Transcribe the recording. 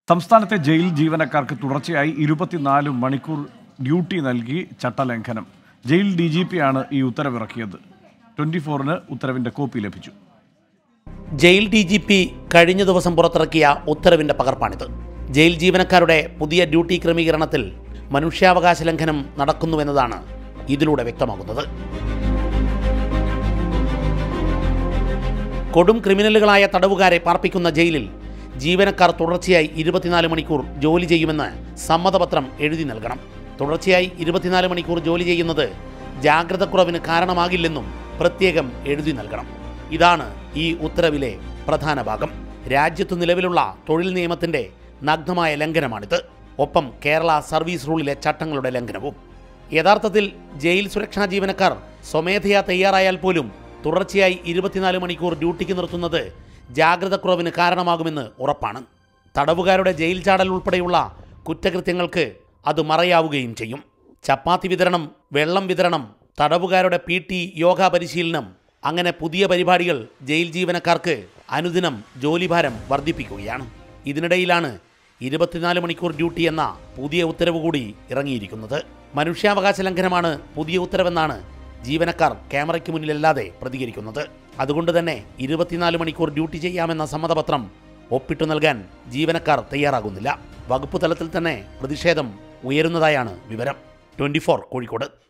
സംസ്ഥാനത്തെ ജയിൽ ജീവനക്കാർക്ക് തുടർച്ചയായി ഇരുപത്തിനാല് മണിക്കൂർ ഡ്യൂട്ടി നൽകി ചട്ടലംഘനം ജയിൽ ഡി ജി പിയാണ് ഈ ഉത്തരവിറക്കിയത് ട്വന്റി ഫോറിന് ഉത്തരവിന്റെ കോപ്പി ലഭിച്ചു ജയിൽ ഡി ജി പി കഴിഞ്ഞ ദിവസം പുറത്തിറക്കിയ ഉത്തരവിന്റെ പകർപ്പാണിത് ജയിൽ ജീവനക്കാരുടെ പുതിയ ഡ്യൂട്ടി ക്രമീകരണത്തിൽ മനുഷ്യാവകാശ ലംഘനം നടക്കുന്നുവെന്നതാണ് ഇതിലൂടെ വ്യക്തമാകുന്നത് കൊടും ക്രിമിനലുകളായ തടവുകാരെ പാർപ്പിക്കുന്ന ജയിലിൽ ജീവനക്കാർ തുടർച്ചയായി ഇരുപത്തിനാല് മണിക്കൂർ ജോലി ചെയ്യുമെന്ന് സമ്മതപത്രം എഴുതി നൽകണം തുടർച്ചയായി ഇരുപത്തിനാല് മണിക്കൂർ ജോലി ചെയ്യുന്നത് ജാഗ്രതക്കുറവിന് കാരണമാകില്ലെന്നും പ്രത്യേകം എഴുതി നൽകണം ഇതാണ് ഈ ഉത്തരവിലെ പ്രധാന ഭാഗം രാജ്യത്ത് നിലവിലുള്ള തൊഴിൽ നിയമത്തിന്റെ നഗ്നമായ ലംഘനമാണിത് ഒപ്പം കേരള സർവീസ് റൂളിലെ ചട്ടങ്ങളുടെ ലംഘനവും യഥാർത്ഥത്തിൽ ജയിൽ സുരക്ഷാ ജീവനക്കാർ സ്വമേധയാ തയ്യാറായാൽ പോലും തുടർച്ചയായി ഇരുപത്തിനാല് മണിക്കൂർ ഡ്യൂട്ടിക്ക് നിർത്തുന്നത് ജാഗ്രതക്കുറവിന് കാരണമാകുമെന്ന് ഉറപ്പാണ് തടവുകാരുടെ ജയിൽ ചാടൽ ഉൾപ്പെടെയുള്ള കുറ്റകൃത്യങ്ങൾക്ക് അത് മറയാവുകയും ചെയ്യും ചപ്പാത്തി വിതരണം വെള്ളം വിതരണം തടവുകാരുടെ പി ടി യോഗ പരിശീലനം അങ്ങനെ പുതിയ പരിപാടികൾ ജയിൽ ജീവനക്കാർക്ക് അനുദിനം ജോലിഭാരം വർദ്ധിപ്പിക്കുകയാണ് ഇതിനിടയിലാണ് ഇരുപത്തിനാല് മണിക്കൂർ ഡ്യൂട്ടി എന്ന പുതിയ ഉത്തരവ് കൂടി ഇറങ്ങിയിരിക്കുന്നത് മനുഷ്യാവകാശ ലംഘനമാണ് പുതിയ ഉത്തരവെന്നാണ് ജീവനക്കാർ ക്യാമറയ്ക്ക് മുന്നിലല്ലാതെ പ്രതികരിക്കുന്നത് അതുകൊണ്ട് തന്നെ ഇരുപത്തിനാല് മണിക്കൂർ ഡ്യൂട്ടി ചെയ്യാമെന്ന സമ്മതപത്രം ഒപ്പിട്ടു നൽകാൻ ജീവനക്കാർ തയ്യാറാകുന്നില്ല വകുപ്പ് തലത്തിൽ തന്നെ പ്രതിഷേധം ഉയരുന്നതായാണ് വിവരം ട്വന്റി കോഴിക്കോട്